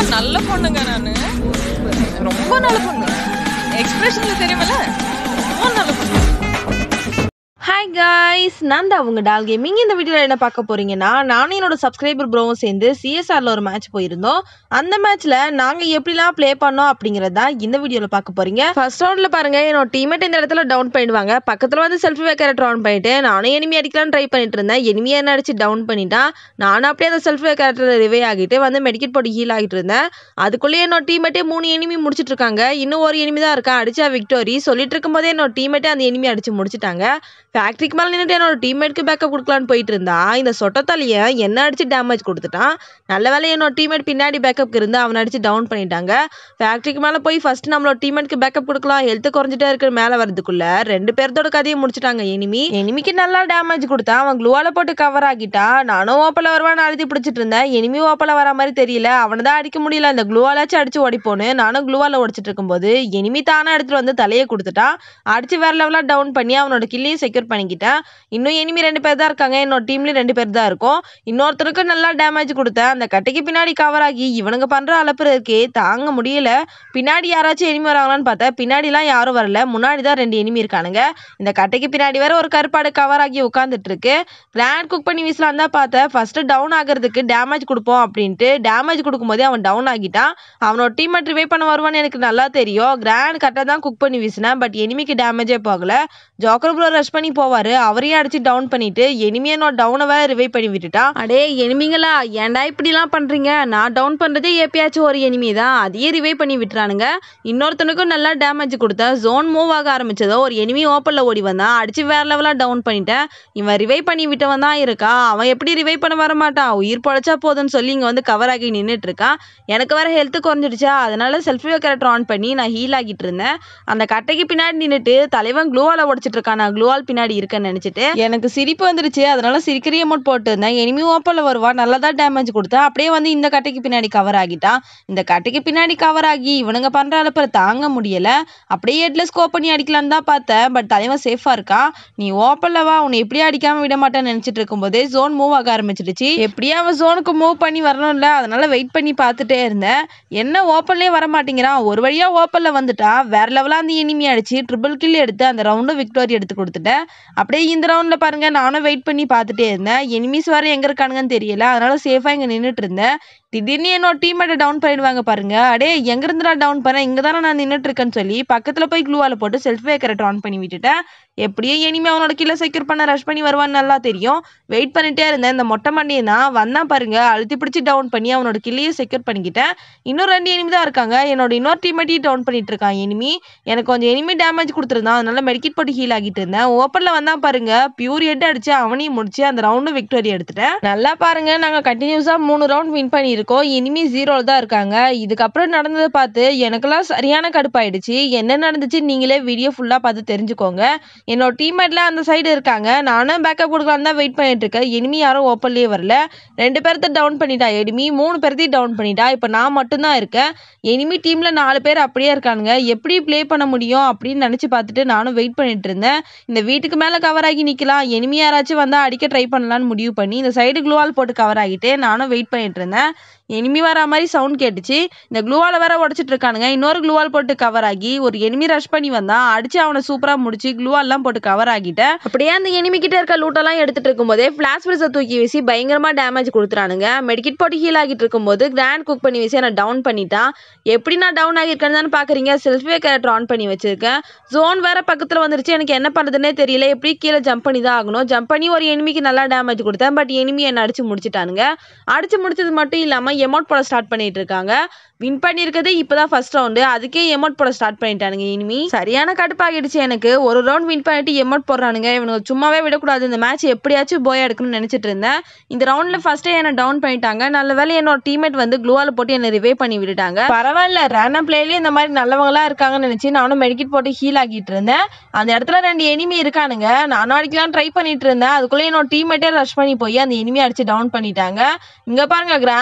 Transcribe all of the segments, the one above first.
நல்ல பொண்ணுங்க நானு ரொம்ப நல்ல பொண்ணு எக்ஸ்பிரஷன்ல தெரியுமல ரொம்ப நல்ல பொண்ணு ஹாய் காய்ஸ் நான் தான் உங்கள் டால் கேமிங் இந்த வீடியோவில் என்ன பார்க்க போறீங்கன்னா நானும் என்னோட சப்ஸ்கிரைபர் ப்ரோவும் சேர்ந்து சிஎஸ்ஆரில் ஒரு மேட்ச் போயிருந்தோம் அந்த மேட்ச்சில் நாங்கள் எப்படிலாம் ப்ளே பண்ணோம் அப்படிங்கிறது தான் இந்த வீடியோவில் பார்க்க போறீங்க ஃபர்ஸ்ட் ரவுண்டில் பாருங்க என்னோட டீமேட் இந்த இடத்துல டவுன் பண்ணிடுவாங்க பக்கத்தில் வந்து செல்ஃபி கேரக்டர் ஆன் பண்ணிட்டு நானும் எனிமி அடிக்கலாம்னு ட்ரை பண்ணிட்டு இருந்தேன் எனிமியை என்ன அடிச்சு டவுன் பண்ணிட்டான் நானும் அப்படியே அந்த செல்ஃபி கேரக்டர் ரிவே ஆகிட்டு வந்து மெடிக்கெட் போட்டு ஹீல் ஆகிட்டு இருந்தேன் அதுக்குள்ளேயே என்னோட டீமேட்டே மூணு எனிமி முடிச்சிட்டு இருக்காங்க இன்னும் ஒரு எனிமி தான் இருக்கா அடிச்சா விக்டோரி சொல்லிட்டு இருக்கும்போதே என்னோட டீமேட்டே அந்த எனிமி அடிச்சு முடிச்சிட்டாங்க ஃபேக்ட்ரிக்கு மேலே நின்றுட்டு என்னோட டீம்மேட்க்கு பேக்கப் கொடுக்கலான்னு போயிட்டு இருந்தா இந்த சொட்டத்தாலியை என்ன அடிச்சு டேமேஜ் கொடுத்துட்டான் நல்ல வேலை என்னோட டீம்மேட் பின்னாடி பேக்கப்க்கு இருந்து அவனை அடிச்சு டவுன் பண்ணிட்டாங்க ஃபேக்ட்ரிக்கு மேலே போய் ஃபர்ஸ்ட் நம்மளோட டீம்மேட்க்கு பேக்கப் கொடுக்கலாம் ஹெல்த் குறைஞ்சிட்டே இருக்கிற மேலே வரதுக்குள்ள ரெண்டு பேர்த்தோட கதையை முடிச்சிட்டாங்க எனிமி எனிமிக்கு நல்லா டேமேஜ் கொடுத்தான் அவன் க்ளூவால போட்டு கவர் ஆகிட்டான் நானும் ஓப்பல வருவான்னு அழுத்தி பிடிச்சிட்டு இருந்தேன் எனிமி ஓப்பல வர மாதிரி தெரியல அவனை தான் அடிக்க முடியல இந்த க்ளூவாலாச்சும் அடிச்சு ஓடிப்போன்னு நானும் க்ளூவால உடைச்சிட்டு இருக்கும்போது எனிமி தானே எடுத்துட்டு வந்து தலையை கொடுத்துட்டான் அடிச்சு வேற லெவலாக டவுன் பண்ணி அவனோட கில்லையும் செக்யூர் பண்ணிக்கிட்டேன் இன்னும் எனிமி ரெண்டு பேர் தான் இருக்காங்க என்னோட டீம்லயும் ரெண்டு பேர் தான் இருக்கும் இன்னொருத்தருக்கு நல்லா டேமேஜ் கொடுத்தேன் அந்த கட்டைக்கு பின்னாடி கவர் ஆகி இவனுங்க பண்ற அலப்புற இருக்கே தாங்க முடியல பின்னாடி யாராச்சும் எனிமி வராங்களான்னு பார்த்தா பின்னாடிலாம் யாரும் வரல முன்னாடி தான் ரெண்டு எனிமி இருக்கானுங்க இந்த கட்டைக்கு பின்னாடி வேற ஒரு கருப்பாடு கவர் ஆகி உட்காந்துட்டு இருக்கு கிராண்ட் குக் பண்ணி வீசலாம் தான் பார்த்தேன் ஃபர்ஸ்ட் டவுன் ஆகிறதுக்கு டேமேஜ் கொடுப்போம் அப்படின்ட்டு டேமேஜ் கொடுக்கும்போதே அவன் டவுன் ஆகிட்டான் அவனோட டீம் ரிவை பண்ண வருவான்னு எனக்கு நல்லா தெரியும் கிராண்ட் கரெக்டாக தான் குக் பண்ணி வீசினேன் பட் எனிமிக்கு டேமேஜே போகல ஜோக்கர் ப்ரோ ரஷ் பண்ணி போவாரு அவரையும் அடிச்சு டவுன் பண்ணிட்டு எனிமியை நான் டவுனை வேற ரிவை பண்ணி விட்டுட்டான் அடே எனிமிங்களா ஏன்டா இப்படிலாம் பண்றீங்க நான் டவுன் பண்றதே எப்பயாச்சும் ஒரு எனிமி தான் அதையே ரிவை பண்ணி விட்டுறானுங்க இன்னொருத்தனுக்கும் நல்லா டேமேஜ் கொடுத்தேன் ஜோன் மூவ் ஆக ஆரம்பிச்சதோ ஒரு எனிமி ஓப்பன்ல ஓடி வந்தான் அடிச்சு வேற லெவலா டவுன் பண்ணிட்டேன் இவன் ரிவை பண்ணி விட்டவன் தான் இருக்கா அவன் எப்படி ரிவை பண்ண வர மாட்டான் உயிர் பொழைச்சா போதும்னு சொல்லி இங்க வந்து கவர் ஆகி நின்றுட்டு இருக்கான் எனக்கு வேற ஹெல்த் குறைஞ்சிடுச்சா அதனால செல்ஃபி கேரக்டர் ஆன் பண்ணி நான் ஹீல் ஆகிட்டு இருந்தேன் அந்த கட்டைக்கு பின்னாடி நின்னுட்டு தலைவன் க்ளூவால உடைச்சிட்டு இருக்கான் நான் க்ளூவால் பின்னாடி இருக்கேன்னு நினைச்சிட்டு எனக்கு சிரிப்பு வந்துருச்சு அதனால சிரிக்கிற அமௌண்ட் போட்டு இருந்தேன் எனிமி ஓப்பன்ல வருவா நல்லா தான் டேமேஜ் கொடுத்தேன் அப்படியே வந்து இந்த கட்டைக்கு பின்னாடி கவர் ஆகிட்டான் இந்த கட்டைக்கு பின்னாடி கவர் ஆகி இவனுங்க பண்ற அளப்புற தாங்க முடியல அப்படியே ஹெட்ல ஸ்கோப் பண்ணி அடிக்கலான்னு தான் பார்த்தேன் பட் தலைவன் சேஃபா இருக்கான் நீ ஓப்பன்ல வா உன்னை எப்படியே அடிக்காம விட மாட்டேன்னு நினைச்சிட்டு இருக்கும்போதே ஜோன் மூவ் ஆக ஆரம்பிச்சிடுச்சு எப்படியே அவன் ஜோனுக்கு மூவ் பண்ணி வரணும்ல அதனால வெயிட் பண்ணி பார்த்துட்டே இருந்தேன் என்ன ஓப்பன்லயே வர மாட்டேங்கிறான் ஒரு வழியா ஓப்பன்ல வந்துட்டான் வேற லெவலா அந்த எனிமி அடிச்சு ட்ரிபிள் கில் எடுத்து அந்த ரவுண்டும் விக்டோரி எடுத்து கொடுத்துட்டேன் அப்படியே இந்த ரவுண்ட்ல பாருங்க நானும் வெயிட் பண்ணி பார்த்துட்டே இருந்தேன் எனிமிஸ் வேற எங்க இருக்கானுங்கன்னு தெரியல அதனால சேஃபா இங்க நின்னுட்டு இருந்தேன் திடீர்னு என்னோட டீம்மேட்டை டவுன் பண்ணிடுவாங்க பாருங்க அடே எங்க இருந்துடா டவுன் பண்ண இங்க தானே நான் நின்னுட்டு இருக்கேன்னு சொல்லி பக்கத்துல போய் க்ளூவால போட்டு செல்ஃபி கரெக்ட் ஆன் பண்ணி விட்டுட்டேன் எப்படியோ இனிமே அவனோட கீழே செக்யூர் பண்ண ரஷ் பண்ணி வருவான்னு நல்லா தெரியும் வெயிட் பண்ணிட்டே இருந்தேன் இந்த மொட்டை மண்டியை தான் வந்தான் பாருங்க அழுத்தி பிடிச்சி டவுன் பண்ணி அவனோட கிள்ளையும் செக்யூர் பண்ணிக்கிட்டேன் இன்னும் ரெண்டு எனிமி தான் இருக்காங்க என்னோட இன்னொரு டீம்மேட்டையும் டவுன் பண்ணிட்டு இருக்கான் எனிமி எனக்கு கொஞ்சம் எனிமி டேமேஜ் கொடுத்துருந்தான் அதனால மெடிக்கிட் போட்டு ஹீல் ஆகிட்டு இருந்தேன் ஓப்பன்ல வந்தான் பாருங்க பியூர் ஹெட் அடிச்சு அவனையும் முடிச்சு அந்த ரவுண்டும் விக்டோரி எடுத்துட்டேன் நல்லா பாருங்க நாங்க கண்டினியூஸா மூணு ரவுண்ட் வின் பண்ணியிருக்கோம் இனிமே ஜீரோல தான் இருக்காங்க இதுக்கப்புறம் நடந்ததை பார்த்து எனக்கெல்லாம் சரியான கடுப்பாயிடுச்சு என்ன நடந்துச்சு நீங்களே வீடியோ ஃபுல்லா பார்த்து தெரிஞ்சுக்கோங்க என்னோட டீம்மேட்ல அந்த சைடு இருக்காங்க நானும் பேக்கப் கொடுக்கலான்னு தான் வெயிட் பண்ணிட்டு இருக்கேன் எனிமி யாரும் ஓப்பன்லயே வரல ரெண்டு பேர்த்த டவுன் பண்ணிட்டா எனிமி மூணு பேர்த்தையும் டவுன் பண்ணிட்டா இப்போ நான் மட்டும்தான் இருக்கேன் எனிமி டீம்ல நாலு பேர் அப்படியே இருக்கானுங்க எப்படி ப்ளே பண்ண முடியும் அப்படின்னு நினைச்சு பார்த்துட்டு நானும் வெயிட் பண்ணிட்டு இருந்தேன் இந்த வீட்டுக்கு மேல கவர் ஆகி நிக்கலாம் எனிமி யாராச்சும் வந்தா அடிக்க ட்ரை பண்ணலாம்னு முடிவு பண்ணி இந்த சைடு க்ளூவால் போட்டு கவர் ஆகிட்டு நானும் வெயிட் பண்ணிட்டு இருந்தேன் எனிமி வர மாதிரி சவுண்ட் கேட்டுச்சு இந்த க்ளூவால வேற உடச்சிட்டு இருக்கானுங்க இன்னொரு க்ளூவால் போட்டு கவர் ஆகி ஒரு எனிமி ரஷ் பண்ணி வந்தான் அடிச்சு அவனை சூப்பரா முடிச்சு க்ளூவால்லாம் போட்டு கவர் ஆகிட்டேன் அப்படியே அந்த எனிமி கிட்ட இருக்க லூட்டெல்லாம் எடுத்துட்டு இருக்கும்போதே ஃபிளாஷ் ஃபிரிஸை தூக்கி வீசி பயங்கரமா டேமேஜ் கொடுத்துறானுங்க மெடிக்கிட் போட்டு ஹீல் ஆகிட்டு இருக்கும்போது கிராண்ட் குக் பண்ணி வீசி நான் டவுன் பண்ணிட்டான் எப்படி நான் டவுன் ஆகியிருக்கேன்னு தானே பாக்குறீங்க செல்ஃபி கேரக்டர் ஆன் பண்ணி வச்சிருக்கேன் ஜோன் வேற பக்கத்துல வந்துருச்சு எனக்கு என்ன பண்றதுன்னே தெரியல எப்படி கீழே ஜம்ப் பண்ணி தான் ஆகணும் ஜம்ப் பண்ணி ஒரு எனிமிக்கு நல்லா டேமேஜ் கொடுத்தேன் பட் எனிமி என்ன அடிச்சு முடிச்சிட்டானுங்க அடிச்சு முடிச்சது மட்டும் இல்லாம எமௌண்ட் போட ஸ்டார்ட் பண்ணிட்டு இருக்காங்க வின் பண்ணியிருக்கிறது இப்போதான் ஃபர்ஸ்ட் ரவுண்டு அதுக்கே எமௌண்ட் போட ஸ்டார்ட் பண்ணிட்டானுங்க இனிமி சரியான கடுப்பாகிடுச்சு எனக்கு ஒரு ரவுண்ட் வின் பண்ணிட்டு எமௌண்ட் போடுறானுங்க இவனுக்கு சும்மாவே விடக்கூடாது இந்த மேட்ச் எப்படியாச்சும் போய் எடுக்கணும்னு நினைச்சிட்டு இருந்தேன் இந்த ரவுண்ட்ல ஃபர்ஸ்டே என்ன டவுன் பண்ணிட்டாங்க நல்ல வேலை என்னோட டீம்மேட் வந்து க்ளூவால போட்டு என்ன ரிவே பண்ணி விட்டுட்டாங்க பரவாயில்ல ரேண்டம் பிளேலயே இந்த மாதிரி நல்லவங்களா இருக்காங்கன்னு நினைச்சு நானும் மெடிக்கிட் போட்டு ஹீல் ஆகிட்டு இருந்தேன் அந்த இடத்துல ரெண்டு எனிமி இருக்கானுங்க நானும் அடிக்கலாம் ட்ரை பண்ணிட்டு இருந்தேன் அதுக்குள்ள என்னோட டீம்மேட்டே ரஷ் பண்ணி போய் அந்த எனிமி அடிச்சு டவுன் பண்ணிட்டாங்க இங்க பாருங்க கிராண்ட் குக் பண்ணி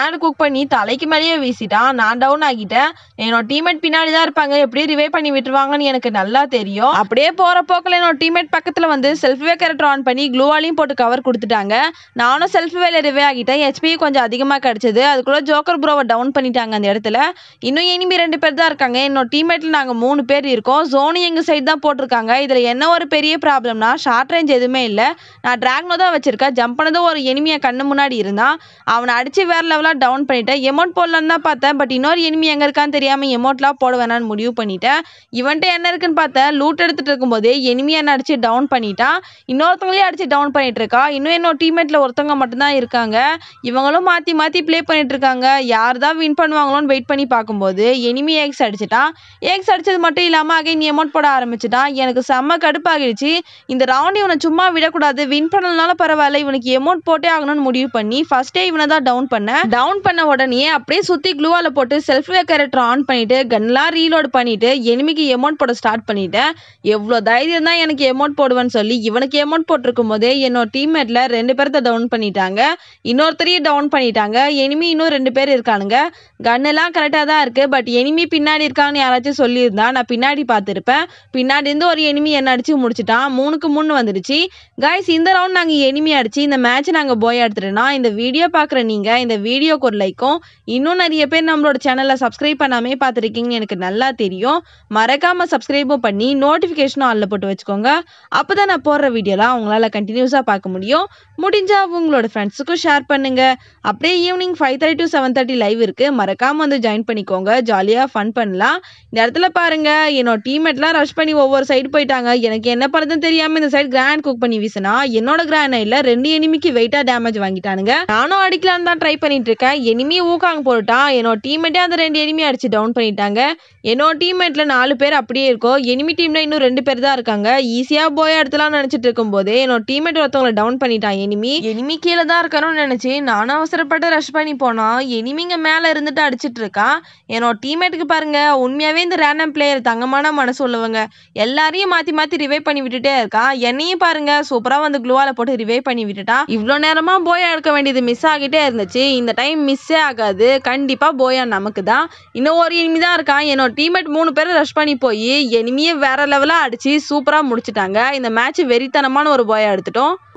பண்ணி தலைக்கு மேலேயே வீசிட்டான் நான் டவுன் ஆகிட்டேன் என்னோட டீம்மேட் பின்னாடி தான் இருப்பாங்க எப்படியும் ரிவைவ் பண்ணி விட்டுருவாங்கன்னு எனக்கு நல்லா தெரியும் அப்படியே போற போக்கில் என்னோட டீம்மேட் பக்கத்துல வந்து செல்ஃபிவே கேரக்டர் ஆன் பண்ணி க்ளூவாலையும் போட்டு கவர் கொடுத்துட்டாங்க நானும் செல்ஃபிவேல ரிவே ஆகிட்டேன் ஹெச்பி கொஞ்சம் அதிகமாக கிடைச்சது அதுக்குள்ள ஜோக்கர் ப்ரோவை டவுன் பண்ணிட்டாங்க அந்த இடத்துல இன்னும் எனிமி ரெண்டு பேர் தான் இருக்காங்க என்னோட டீம்மேட்ல நாங்க மூணு பேர் இருக்கோம் ஜோனி எங்க சைடு தான் போட்டிருக்காங்க இதுல என்ன ஒரு பெரிய ப்ராப்ளம்னா ஷார்ட் ரேஞ்ச் எதுவுமே இல்லை நான் டிராக்னோ தான் வச்சிருக்கேன் ஜம்ப் பண்ணதும் ஒரு எனிமியை கண்ணு முன்னாடி இருந்தான் அவனை அடிச்சு வேற லெவலாக டவுன் பண்ணிட்டேன் எமௌண்ட் போடலான்னு தான் பார்த்தேன் பட் இன்னொரு எனிமி எங்க இருக்கான்னு தெரியாம எமௌண்ட்லாம் போட வேணாம்னு முடிவு பண்ணிட்டேன் இவன்ட்ட என்ன இருக்குன்னு பார்த்தேன் லூட் எடுத்துட்டு இருக்கும்போது எனிமி என்ன அடிச்சு டவுன் பண்ணிட்டான் இன்னொருத்தவங்களையும் அடிச்சு டவுன் பண்ணிட்டு இருக்கா இன்னும் என்னோட டீம்மேட்ல ஒருத்தவங்க மட்டும்தான் இருக்காங்க இவங்களும் மாத்தி மாத்தி ப்ளே பண்ணிட்டு இருக்காங்க யார் தான் வின் பண்ணுவாங்களோன்னு வெயிட் பண்ணி பார்க்கும்போது எனிமி எக்ஸ் அடிச்சிட்டான் எக்ஸ் அடிச்சது மட்டும் இல்லாம அகைன் எமௌண்ட் போட ஆரம்பிச்சிட்டான் எனக்கு செம்ம கடுப்பாகிடுச்சு இந்த ரவுண்ட் இவனை சும்மா விடக்கூடாது வின் பண்ணலனால பரவாயில்ல இவனுக்கு எமௌண்ட் போட்டே ஆகணும்னு முடிவு பண்ணி ஃபர்ஸ்டே இவனை தான் டவுன் பண்ணேன் டவுன் பண்ண உடனே அப்படியே சுத்தி க்ளூவால போட்டு செல்ஃப் கேரக்டர் ஆன் பண்ணிட்டு கன்லாம் ரீலோட் பண்ணிட்டு எனிமிக்கு எமௌண்ட் போட ஸ்டார்ட் பண்ணிட்டேன் எவ்வளோ தைரியம் தான் எனக்கு எமௌண்ட் போடுவேன்னு சொல்லி இவனுக்கு எமௌண்ட் போட்டிருக்கும் போதே என்னோட டீம்மேட்ல ரெண்டு பேர்த்த டவுன் பண்ணிட்டாங்க இன்னொருத்தரையும் டவுன் பண்ணிட்டாங்க எனிமி இன்னும் ரெண்டு பேர் இருக்கானுங்க கன்னெல்லாம் கரெக்டாக தான் இருக்கு பட் எனிமி பின்னாடி இருக்கான்னு யாராச்சும் சொல்லியிருந்தா நான் பின்னாடி பார்த்துருப்பேன் பின்னாடி இருந்து ஒரு எனிமி என்ன அடிச்சு முடிச்சிட்டான் மூணுக்கு மூணு வந்துடுச்சு கைஸ் இந்த ரவுண்ட் நாங்கள் எனிமி அடிச்சு இந்த மேட்ச் நாங்கள் போய் எடுத்துட்டோம்னா இந்த வீடியோ பார்க்குற நீங்கள் இந்த வீடியோக்கு ஒரு லைக்கும் இன்னும் நிறைய பேர் நம்மளோட சேனலில் சப்ஸ்கிரைப் பண்ணாமே பார்த்துருக்கீங்கன்னு எனக்கு நல்லா தெரியும் மறக்காம சப்ஸ்கிரைபும் பண்ணி நோட்டிஃபிகேஷனும் ஆளில் போட்டு வச்சுக்கோங்க அப்போ தான் நான் போடுற வீடியோலாம் உங்களால் கண்டினியூஸாக பார்க்க முடியும் முடிஞ்சா உங்களோட ஃப்ரெண்ட்ஸுக்கும் ஷேர் பண்ணுங்க அப்படியே evening five thirty to seven thirty live இருக்கு மறக்காம வந்து ஜாயின் பண்ணிக்கோங்க ஜாலியாக ஃபன் பண்ணலாம் இந்த இடத்துல பாருங்க என்னோட டீம்மேட்லாம் ரஷ் பண்ணி ஒவ்வொரு சைடு போயிட்டாங்க எனக்கு என்ன பண்ணுறதுன்னு தெரியாம இந்த சைடு கிராண்ட் குக் பண்ணி வீசினா என்னோட கிரானைட்ல ரெண்டு எனிமிக்கு வெயிட்டா டேமேஜ் வாங்கிட்டானுங்க நானும் அடிக்கலான்னு தான் ட்ரை பண்ணிட்டு இருக்கேன் எனிமி ஊக்காங்க போட்டுட்டான் என்னோட டீம்மேட்டே அந்த ரெண்டு எனிமி அடிச்சு டவுன் பண்ணிட்டாங்க என்னோட டீம்மேட்ல நாலு பேர் அப்படியே இருக்கும் எனிமி டீம்ல இன்னும் ரெண்டு பேர் தான் இருக்காங்க ஈஸியா போய் எடுத்துலாம் நினைச்சிட்டு இருக்கும் போதே என்னோட டீம்மேட் ஒருத்தவங்களை டவுன் பண்ணிட்டான் எனிமி எனிமி கீழே தான் இருக்கணும்னு நினைச்சு நானும் அவசரப்பட்டு ரஷ் பண்ணி போனா எனிமிங்க மேல இருந்துட்டு அடிச்சிட்டு இருக்கான் என்னோட டீம்மேட்டுக்கு பாருங்க உண்மையாவே இந்த ரேண்டம் பிளேயர் தங்கமான மனசு உள்ளவங்க எல்லாரையும் மாத்தி மாத்தி ரிவைவ் பண்ணி விட்டுட்டே இருக்கான் என்னையும் பாருங்க சூப்பரா வந்து க்ளூவால போட்டு ரிவைவ் பண்ணி விட்டுட்டான் இவ்வளோ நேரமா போயா எடுக்க வேண்டியது மிஸ் ஆகிட்டே இருந்துச்சு இந்த டைம் மிஸ்ஸே ஆகாது கண்டிப்பா போயா நமக்கு தான் இன்னும் ஒரு எனிமி தான் இருக்கான் என்னோட டீம்மேட் மூணு பேரும் ரஷ் பண்ணி போய் எனிமியை வேற லெவலா அடிச்சு சூப்பரா முடிச்சிட்டாங்க இந்த மேட்ச் வெறித்தனமான ஒரு போயா எடுத்துட்டோம்